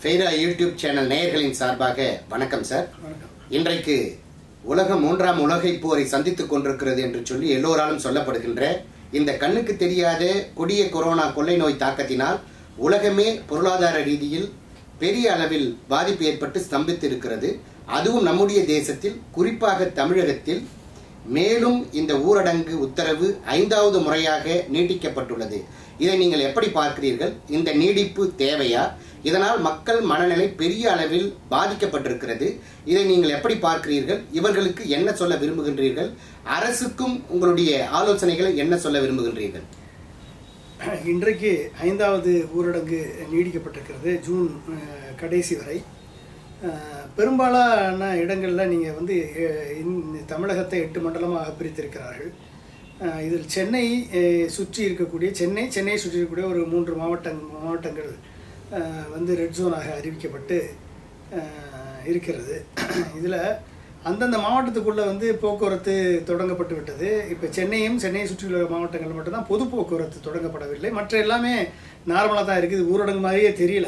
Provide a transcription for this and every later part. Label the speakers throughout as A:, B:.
A: ஃபெய்ரா YouTube channel நேயர்களின் சார்பாக வணக்கம் சார்
B: வணக்கம்
A: இன்றைக்கு உலகம் மூன்றாம் உலகைப் போரை சந்தித்துக் கொண்டிருக்கிறது என்று சொல்லி எல்லோராலும் சொல்லப்படுகின்ற இந்த கண்ணுக்கு தெரியாத கொடிய கொரோனா கொள்ளை நோய் தாக்கத்தினால் உலகமே பொருளாதார ரீதியில் பெரிய அளவில் பாதிப்பு ஏற்பட்டு ஸ்தம்பித்து இருக்கிறது அதுவும் நம்முடைய தேசத்தில் குறிப்பாக தமிழகத்தில் மேலும் இந்த ஊரடங்கு உத்தரவு ஐந்தாவது முறையாக நீட்டிக்கப்பட்டுள்ளது இதை நீங்கள் எப்படி பார்க்கிறீர்கள் இந்த நீடிப்பு தேவையா இதனால் மக்கள் மனநிலை பெரிய அளவில் பாதிக்கப்பட்டிருக்கிறது இதை நீங்கள் எப்படி பார்க்கிறீர்கள் இவர்களுக்கு என்ன சொல்ல விரும்புகின்றீர்கள் அரசுக்கும் உங்களுடைய ஆலோசனைகளை என்ன சொல்ல விரும்புகின்றீர்கள்
B: இன்றைக்கு ஐந்தாவது ஊரடங்கு நீடிக்கப்பட்டிருக்கிறது ஜூன் அஹ், கடைசி வரை அஹ், பெரும்பாலான இடங்களில் நீங்கள் வந்து அஹ், இந்த தமிழகத்தை எட்டு மண்டலமாக பிரித்திருக்கிறார்கள் அஹ், இதில் சென்னை அஹ், சுற்றி இருக்கக்கூடிய சென்னை சென்னையை சுற்றி இருக்கக்கூடிய ஒரு மூன்று மாவட்டங் மாவட்டங்கள் அஹ், வந்து ரெட் ஜோனாக அறிவிக்கப்பட்டு அஹ், இருக்கிறது இதில் அந்தந்த மாவட்டத்துக்குள்ளே வந்து போக்குவரத்து தொடங்கப்பட்டு விட்டது இப்போ சென்னையும் சென்னையை சுற்றியுள்ள மாவட்டங்கள் மட்டும்தான் பொது போக்குவரத்து தொடங்கப்படவில்லை மற்ற எல்லாமே நார்மலாக தான் இருக்குது ஊரடங்கு மாதிரியே தெரியல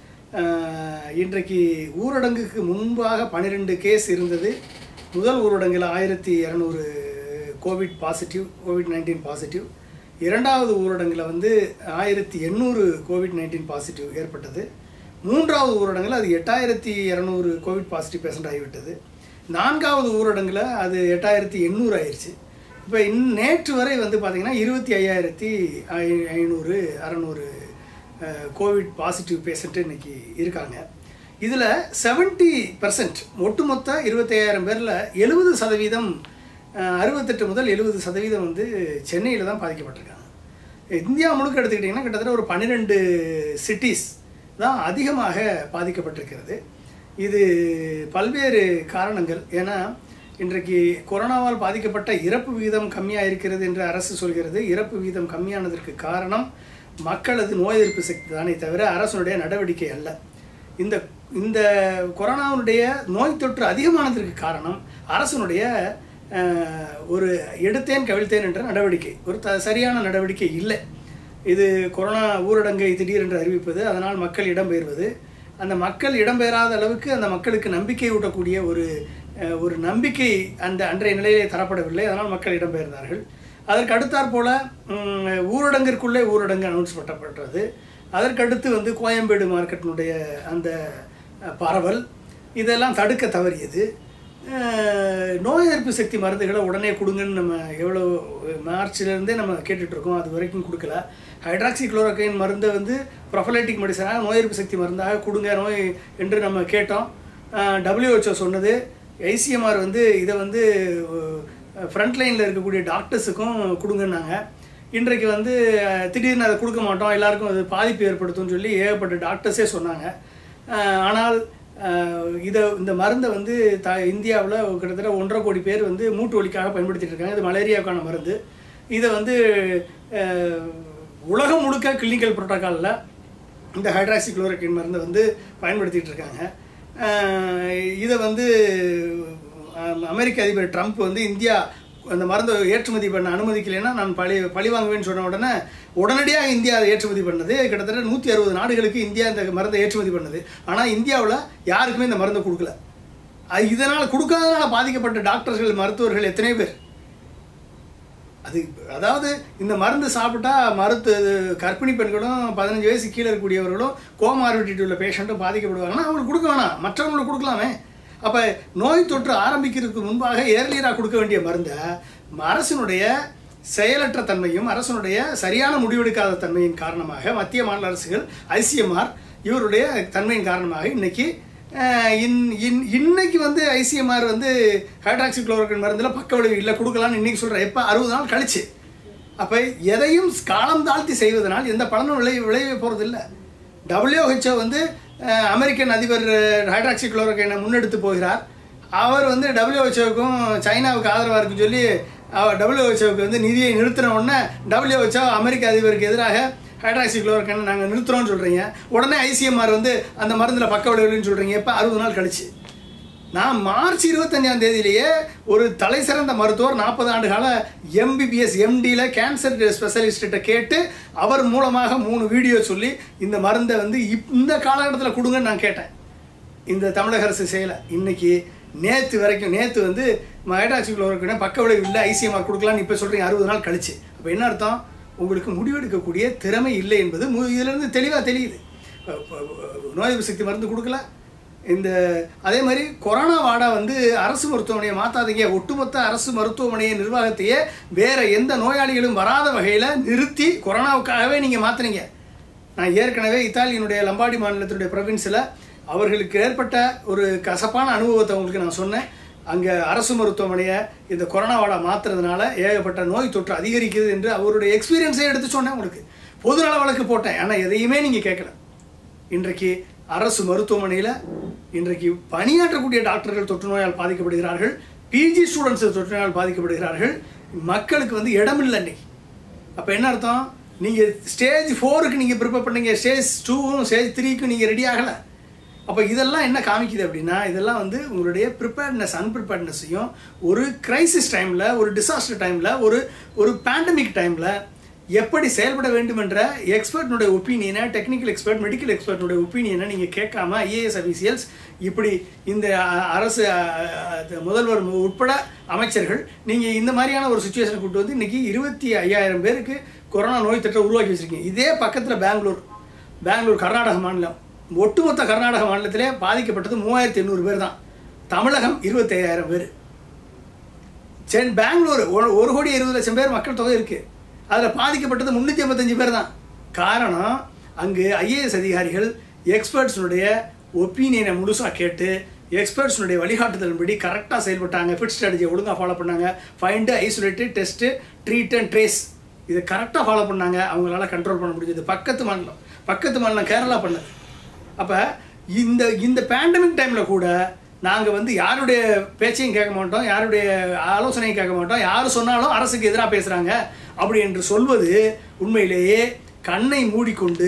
B: அஹ், இன்றைக்கு ஊரடங்குக்கு முன்பாக பன்னிரெண்டு கேஸ் இருந்தது முதல் ஊரடங்கில் ஆயிரத்தி இரநூறு Covid positive Covid nineteen positive இரண்டாவது ஊரடங்கில் வந்து ஆயிரத்தி எண்ணூறு கோவிட் நைன்டீன் பாசிட்டிவ் ஏற்பட்டது மூன்றாவது ஊரடங்கில் அது எட்டாயிரத்தி இரநூறு கோவிட் பாசிட்டிவ் பேஷண்ட் ஆகிவிட்டது நான்காவது ஊரடங்கில் அது எட்டாயிரத்தி எண்ணூறு ஆயிடுச்சு இப்போ இன் நேற்று வரை வந்து பார்த்திங்கன்னா இருபத்தி ஐயாயிரத்தி ஐ ஐநூறு அறநூறு கோவிட் பாசிட்டிவ் பேஷண்ட்டு இன்னைக்கு இருக்காங்க இதில் செவன்ட்டி பர்சன்ட் ஒட்டுமொத்த இருபத்தையாயிரம் பேரில் எழுபது சதவீதம் அஹ், அறுபத்தெட்டு முதல் எழுபது சதவீதம் வந்து சென்னையில் தான் பாதிக்கப்பட்டிருக்காங்க இந்தியா முழுக்க எடுத்துக்கிட்டிங்கன்னா கிட்டத்தட்ட ஒரு பன்னிரெண்டு சிட்டிஸ் தான் அதிகமாக பாதிக்கப்பட்டிருக்கிறது இது பல்வேறு காரணங்கள் ஏன்னா இன்றைக்கு கொரோனாவால் பாதிக்கப்பட்ட இறப்பு விகிதம் கம்மியாக இருக்கிறது என்று அரசு சொல்கிறது இறப்பு விகிதம் கம்மியானதற்கு காரணம் மக்களது நோய் எதிர்ப்பு சக்தி தானே தவிர அரசனுடைய நடவடிக்கை அல்ல இந்த இந்த கொரோனாவுடைய நோய் தொற்று அதிகமானதற்கு காரணம் அரசனுடைய அஹ், ஒரு எடுத்தேன் கவிழ்த்தேன் என்ற நடவடிக்கை ஒரு த சரியான நடவடிக்கை இல்லை இது கொரோனா ஊரடங்கை திடீரென்று அறிவிப்பது அதனால் மக்கள் இடம்பெயர்வது அந்த மக்கள் இடம்பெயராத அளவுக்கு அந்த மக்களுக்கு நம்பிக்கை ஊட்டக்கூடிய ஒரு அஹ், ஒரு நம்பிக்கை அந்த அன்றைய நிலையிலே தரப்படவில்லை அதனால் மக்கள் இடம்பெயர்ந்தார்கள் அதற்கு அடுத்தாற் போல ம், ஊரடங்கிற்குள்ளே ஊரடங்கு அனௌன்ஸ் பண்ணப்பட்டது அதற்கடுத்து வந்து கோயம்பேடு மார்க்கெட்டினுடைய அந்த அஹ், பரவல் இதெல்லாம் தடுக்க தவறியது அஹ், நோய் எதிர்ப்பு சக்தி மருந்துகளை உடனே கொடுங்கன்னு நம்ம எவ்வளோ மார்ச்லேருந்தே நம்ம கேட்டுட்ருக்கோம் அது வரைக்கும் கொடுக்கல ஹைட்ராக்சி குளோரோகைன் மருந்தை வந்து ப்ரொஃபலைட்டிக் மெடிசனாக நோய் எதிர்ப்பு சக்தி மருந்தாக கொடுங்க நோய் என்று நம்ம கேட்டோம் டபிள்யூஹெச்ஓ சொன்னது ஐசிஎம்ஆர் வந்து இதை வந்து ஃப்ரண்ட் லைனில் இருக்கக்கூடிய டாக்டர்ஸுக்கும் கொடுங்கன்னாங்க இன்றைக்கு வந்து அஹ், திடீர்னு அதை கொடுக்க மாட்டோம் எல்லாருக்கும் அது பாதிப்பு ஏற்படுத்தும்னு சொல்லி ஏகப்பட்ட டாக்டர்ஸே சொன்னாங்க அஹ், ஆனால் அஹ், இதை இந்த மருந்தை வந்து த இந்தியாவில் கிட்டத்தட்ட ஒன்றரை கோடி பேர் வந்து மூட்டு வலிக்காக பயன்படுத்திட்டு இருக்காங்க இது மலேரியாவுக்கான மருந்து இதை வந்து அஹ், உலகம் முழுக்க கிளினிக்கல் புரோட்டோக்காலில் இந்த ஹைட்ராக்சி குளோரோக்கின் மருந்தை வந்து பயன்படுத்திட்டு இருக்காங்க அஹ், இதை வந்து அஹ், அமெரிக்க அதிபர் ட்ரம்ப் வந்து இந்தியா அந்த மருந்தை ஏற்றுமதி பண்ண அனுமதிக்கலைன்னா நான் பழி பழி வாங்குவேன்னு சொன்ன உடனே உடனடியாக இந்தியா அதை ஏற்றுமதி பண்ணது கிட்டத்தட்ட நூற்றி அறுபது நாடுகளுக்கு இந்தியா இந்த மருந்தை ஏற்றுமதி பண்ணுது ஆனால் இந்தியாவில் யாருக்குமே இந்த மருந்தை கொடுக்கல அது இதனால் கொடுக்காதனால பாதிக்கப்பட்ட டாக்டர்கள் மருத்துவர்கள் எத்தனை பேர் அது அதாவது இந்த மருந்து சாப்பிட்டா மருத்து கர்ப்பிணி பெண்களும் பதினஞ்சு வயசு கீழே இருக்கக்கூடியவர்களும் கோமார்பிட்டி உள்ள பேஷண்ட்டும் பாதிக்கப்படுவாங்கன்னா அவங்களுக்கு கொடுக்க வேணாம் மற்றவங்களுக்கு கொடுக்கலாமே அப்போ நோய் தொற்று ஆரம்பிக்கிறதுக்கு முன்பாக ஏர்லியராக கொடுக்க வேண்டிய மருந்தை அரசினுடைய செயலற்ற தன்மையும் அரசனுடைய சரியான முடிவெடுக்காத தன்மையின் காரணமாக மத்திய மாநில அரசுகள் ஐசிஎம்ஆர் இவருடைய தன்மையின் காரணமாக இன்னைக்கு அஹ், இன் இன் இன்னைக்கு வந்து ஐசிஎம்ஆர் வந்து ஹைட்ராக்சி குளோரோக்கின் மருந்தில் பக்க விளைவு இல்லை கொடுக்கலாம்னு இன்னைக்கு சொல்கிறேன் எப்போ அறுபது நாள் கழிச்சு அப்போ எதையும் காலம் தாழ்த்தி செய்வதனால் எந்த பலனும் விளை விளைய போகிறது இல்லை டபிள்யூஹெச்ஓ வந்து அஹ், அமெரிக்கன் அதிபர் ஹைட்ராக்சி குளோரோக்கைனை முன்னெடுத்து போகிறார் அவர் வந்து டபிள்யூஹெச்ஓவுக்கும் சைனாவுக்கு ஆதரவாக இருக்குன்னு சொல்லி டபிள்யூஹெச்ஓவுக்கு வந்து நிதியை நிறுத்தின உடனே டபிள்யூஹெச்ஓ அமெரிக்க அதிபருக்கு எதிராக ஹைட்ராக்சி குளோரோக்கைனை நாங்கள் நிறுத்துறோம்னு சொல்கிறீங்க உடனே ஐசிஎம்ஆர் வந்து அந்த மருந்தில் பக்க விளைவுன்னு சொல்கிறீங்க எப்போ அறுபது நாள் கழிச்சு நான் மார்ச் இருபத்தஞ்சாம் தேதியிலேயே ஒரு தலை சிறந்த மருத்துவர் நாற்பது ஆண்டு கால எம்பிபிஎஸ் எம்டியில் கேன்சர் ஸ்பெஷலிஸ்ட்ட கேட்டு அவர் மூலமாக மூணு வீடியோ சொல்லி இந்த மருந்தை வந்து இப் இந்த காலகட்டத்தில் கொடுங்கன்னு நான் கேட்டேன் இந்த தமிழக அரசு செய்யலை இன்னைக்கு நேற்று வரைக்கும் நேற்று வந்து ஹைட்ராக்சிக்ளோரோக்கின பக்க விளைவு இல்லை ஐசிஎம்ஆர் கொடுக்கலான்னு இப்போ சொல்கிறீங்க அறுபது நாள் கழிச்சு அப்போ என்ன அர்த்தம் உங்களுக்கு முடிவெடுக்கக்கூடிய திறமை இல்லை என்பது மு இதிலிருந்து தெளிவாக தெரியுது இப்ப- இப்ப நோய் எதிர்ப்பு சக்தி மருந்து கொடுக்கல இந்த அதே மாதிரி கொரோனா வாடா வந்து அரசு மருத்துவமனையை மாற்றாதீங்க ஒட்டுமொத்த அரசு மருத்துவமனையை நிர்வாகத்தையே வேற எந்த நோயாளிகளும் வராத வகையில் நிறுத்தி கொரோனாவுக்காகவே நீங்கள் மாற்றுனீங்க நான் ஏற்கனவே இத்தாலியினுடைய லம்பாடி மாநிலத்தினுடைய ப்ரொவின்ஸில் அவர்களுக்கு ஏற்பட்ட ஒரு கசப்பான அனுபவத்தை உங்களுக்கு நான் சொன்னேன் அங்கே அரசு மருத்துவமனையை இந்த கொரோனா வாடா மாற்றுறதுனால ஏகப்பட்ட நோய் தொற்று அதிகரிக்குது என்று அவருடைய எக்ஸ்பீரியன்ஸே எடுத்து சொன்னேன் உங்களுக்கு பொதுநல வழக்கு போட்டேன் ஆனால் எதையுமே நீங்கள் கேட்கல இன்றைக்கு அரசு மருத்துவமனையில் இன்றைக்கு பணியாற்றக்கூடிய டாக்டர்கள் தொற்று நோயால் பாதிக்கப்படுகிறார்கள் பிஜி ஸ்டூடெண்ட்ஸ் தொற்று நோயால் பாதிக்கப்படுகிறார்கள் மக்களுக்கு வந்து இடமில்லை இன்னைக்கு அப்போ என்ன அர்த்தம் நீங்கள் ஸ்டேஜ் ஃபோருக்கு நீங்கள் ப்ரிப்பேர் பண்ணீங்க ஸ்டேஜ் டூவும் ஸ்டேஜ் த்ரீக்கும் நீங்கள் ரெடி ஆகலை அப்போ இதெல்லாம் என்ன காமிக்குது அப்படின்னா இதெல்லாம் வந்து உங்களுடைய ப்ரிப்பேர்ட்னஸ் அன்ப்ரிப்பேர்ட்னஸையும் ஒரு கிரைசிஸ் டைமில் ஒரு டிசாஸ்டர் டைமில் ஒரு ஒரு பேண்டமிக் டைமில் எப்படி செயல்பட வேண்டும் என்ற எக்ஸ்பர்ட்னுடைய ஒப்பீனியனை டெக்னிக்கல் எக்ஸ்பர்ட் மெடிக்கல் எக்ஸ்பர்ட்னுடைய ஒப்பீனியனை நீங்கள் கேட்காம ஐஏஎஸ் அஃபீஷியல்ஸ் இப்படி இந்த அ- அரசு அ, அ, முதல்வர் உட்பட அமைச்சர்கள் நீங்கள் இந்த மாதிரியான ஒரு சுச்சுவேஷனை கூட்டு வந்து இன்னைக்கு இருபத்தி ஐயாயிரம் பேருக்கு கொரோனா நோய் தொற்றை உருவாக்கி வச்சிருக்கீங்க இதே பக்கத்தில் பெங்களூர் பெங்களூர் கர்நாடக மாநிலம் ஒட்டுமொத்த கர்நாடக மாநிலத்திலே பாதிக்கப்பட்டது மூவாயிரத்தி எண்ணூறு பேர் தான் தமிழகம் இருபத்தி ஐயாயிரம் பேர் சென் பெங்களூர் ஒரு- ஒரு கோடி இருபது லட்சம் பேர் மக்கள் தொகை இருக்கு அதில் பாதிக்கப்பட்டது முந்நூற்றி ஐம்பத்தஞ்சு பேர் தான் காரணம் அங்கு ஐஏஎஸ் அதிகாரிகள் எக்ஸ்பர்ட்ஸுடைய ஒப்பீனியனை முழுசாக கேட்டு எக்ஸ்பர்ட்ஸுடைய வழிகாட்டுதலின்படி கரெக்டாக செயல்பட்டாங்க ஃபிட் ஸ்ட்ராட்டஜியை ஒழுங்காக ஃபாலோ பண்ணாங்க find isolate test treat and trace இதை கரெக்டாக ஃபாலோ பண்ணாங்க அவங்களால கண்ட்ரோல் பண்ண முடிஞ்சது பக்கத்து மாநிலம் பக்கத்து மாநிலம் கேரளா பண்ணது அப்போ இந்த இந்த பேண்டமிக் டைமில் கூட நாங்கள் வந்து யாருடைய பேச்சையும் கேட்க மாட்டோம் யாருடைய ஆலோசனையும் கேட்க மாட்டோம் யார் சொன்னாலும் அரசுக்கு எதிராக பேசுகிறாங்க அப்படி என்று சொல்வது உண்மையிலேயே கண்ணை மூடிக்கொண்டு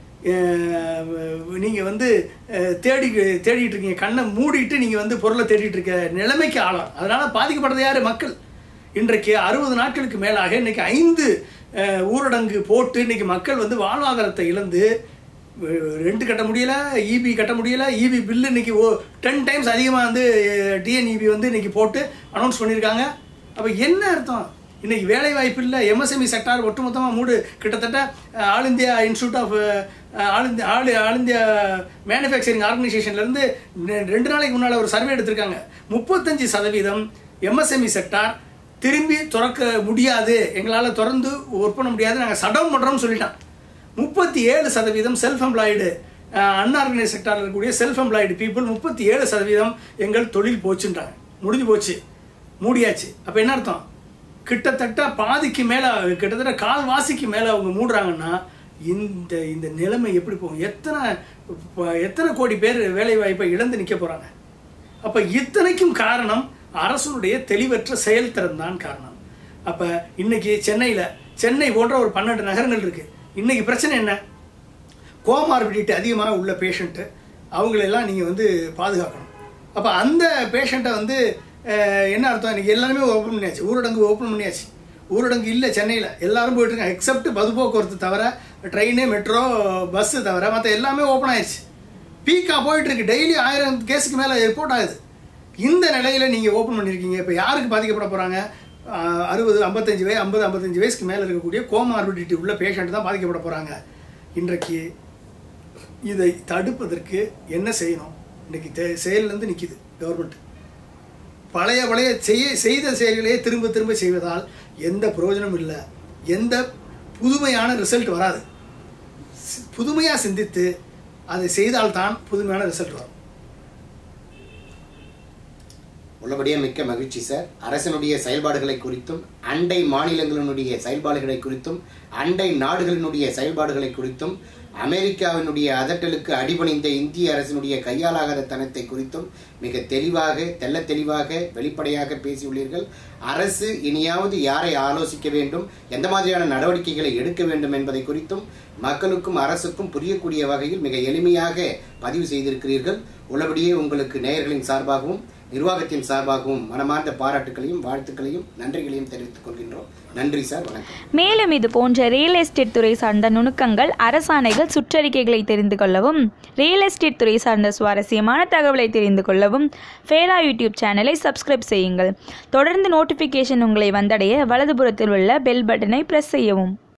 B: நீங்கள் வந்து அஹ், தேடி தேடிட்டு இருக்கீங்க கண்ணை மூடிட்டு நீங்கள் வந்து பொருளை தேடிட்டு இருக்க நிலைமைக்கு ஆளாம் அதனால் பாதிக்கப்படுறது யார் மக்கள் இன்றைக்கு அறுபது நாட்களுக்கு மேலாக இன்னைக்கு ஐந்து அஹ், ஊரடங்கு போட்டு இன்னைக்கு மக்கள் வந்து வாழ்வாதாரத்தை இழந்து ரெண்ட் கட்ட முடியல இபி கட்ட முடியல இபி பில்லு இன்னைக்கு ஓ டென் டைம்ஸ் அதிகமாக வந்து டிஎன்இபி வந்து இன்னைக்கு போட்டு அனௌன்ஸ் பண்ணியிருக்காங்க அப்போ என்ன அர்த்தம் இன்னைக்கு வேலை வாய்ப்பு இல்லை எம்எஸ்எம்இ செக்டார் ஒட்டுமொத்தமாக மூடு கிட்டத்தட்ட uh, all India institute of all India all all India manufacturing ஆர்கனைசேஷன்லேருந்து ரெண்டு நாளைக்கு முன்னால் ஒரு சர்வே எடுத்திருக்காங்க முப்பத்தஞ்சு சதவீதம் எம்எஸ்எம்இ செக்டார் திரும்பி திறக்க முடியாது எங்களால் திறந்து ஒர்க் பண்ண முடியாது நாங்கள் சடவுன் பண்ணுறோம்னு சொல்லிட்டான் முப்பத்தி ஏழு சதவீதம் செல்ஃப் எம்ப்ளாய்டு அன்ஆர்கனைஸ் செக்டாரில் இருக்கக்கூடிய செல்ஃப் எம்ப்ளாய்டு பீப்புள் முப்பத்தி ஏழு சதவீதம் எங்கள் தொழில் போச்சுன்றாங்க முடிஞ்சு போச்சு மூடியாச்சு அப்போ என்ன அர்த்தம் கிட்டத்தட்ட பாதிக்கு மேலே கிட்டத்தட்ட கால்வாசிக்கு மேலே அவங்க மூடுறாங்கன்னா இந்த இந்த நிலைமை எப்படி போகும் எத்தனை ப- எத்தனை கோடி பேர் வேலை வாய்ப்பை இழந்து நிற்க போகிறாங்க அப்போ இத்தனைக்கும் காரணம் அரசுடைய தெளிவற்ற செயல்திறன் தான் காரணம் அப்போ இன்னைக்கு சென்னையில் சென்னை போன்ற ஒரு பன்னெண்டு நகரங்கள் இருக்கு இன்னைக்கு பிரச்சனை என்ன கோமார்பிடிட்டி அதிகமாக உள்ள பேஷண்ட்டு அவங்களெல்லாம் நீங்கள் வந்து பாதுகாக்கணும் அப்போ அந்த பேஷண்ட்டை வந்து அஹ், என்ன அர்த்தம் இன்னைக்கு எல்லாருமே ஓப்பன் பண்ணியாச்சு ஊரடங்கு ஓப்பன் பண்ணியாச்சு ஊரடங்கு இல்லை சென்னையில் எல்லாரும் போயிட்டு இருக்காங்க எக்ஸப்ட் பது போக்குவரத்து தவிர ட்ரெயின் மெட்ரோ பஸ்ஸு தவிர மற்ற எல்லாமே ஓப்பன் ஆயிடுச்சு பீக்காக போயிட்டு இருக்கு டெய்லி ஆயிரம் கேஸுக்கு மேலே ரிப்போர்ட் ஆகுது இந்த நிலையில் நீங்கள் ஓப்பன் பண்ணியிருக்கீங்க இப்போ யாருக்கு பாதிக்கப்பட போகிறாங்க அறுபது ஐம்பத்தஞ்சு வயசு ஐம்பது ஐம்பத்தஞ்சு வயசுக்கு மேலே இருக்கக்கூடிய கோமார்பிடிட்டி உள்ள பேஷண்ட் தான் பாதிக்கப்பட போகிறாங்க இன்றைக்கு இதை தடுப்பதற்கு என்ன செய்யணும் இன்னைக்கு தே செயல்லேருந்து நிற்கிது கவர்மெண்ட் பழைய பழைய செய்ய செய்த செயல்களையே திரும்ப திரும்ப செய்வதால் எந்த பிரயோஜனமும் இல்லை எந்த புதுமையான ரிசல்ட் வராது சி- புதுமையா சிந்தித்து அதை செய்தால்தான் புதுமையான ரிசல்ட் வரும்
A: உள்ளபடியே மிக்க மகிழ்ச்சி சார் அரசனுடைய செயல்பாடுகளை குறித்தும் அண்டை மாநிலங்களினுடைய செயல்பாடுகளை குறித்தும் அண்டை நாடுகளினுடைய செயல்பாடுகளை குறித்தும் அமெரிக்காவினுடைய அதட்டலுக்கு அடிபணிந்த இந்திய அரசினுடைய கையாலாகாத தனத்தை குறித்தும் மிக தெளிவாக தெள்ள தெளிவாக வெளிப்படையாக பேசியுள்ளீர்கள் அரசு இனியாவது யாரை ஆலோசிக்க வேண்டும் எந்த மாதிரியான நடவடிக்கைகளை எடுக்க வேண்டும் என்பதை குறித்தும் மக்களுக்கும் அரசுக்கும் புரியக்கூடிய வகையில் மிக எளிமையாக பதிவு செய்திருக்கிறீர்கள் உள்ளபடியே உங்களுக்கு நேயர்களின் சார்பாகவும் நிர்வாகத்தின் சார்பாகவும் மனமார்ந்த பாராட்டுகளையும் வாழ்த்துக்களையும் நன்றிகளையும் தெரிவித்துக் கொள்கின்றோம் நன்றி சார் வணக்கம்
C: மேலும் இது போன்ற ரியல் எஸ்டேட் துறை சார்ந்த நுணுக்கங்கள் அரசாணைகள் சுற்றறிக்கைகளை தெரிந்து கொள்ளவும் ரியல் எஸ்டேட் துறை சார்ந்த சுவாரஸ்யமான தகவலை தெரிந்து கொள்ளவும் ஃபேரா யூடியூப் சேனலை சப்ஸ்கிரைப் செய்யுங்கள் தொடர்ந்து நோட்டிஃபிகேஷன் உங்களை வந்தடைய வலதுபுறத்தில் உள்ள பெல் பட்டனை பிரஸ் செய்யவும்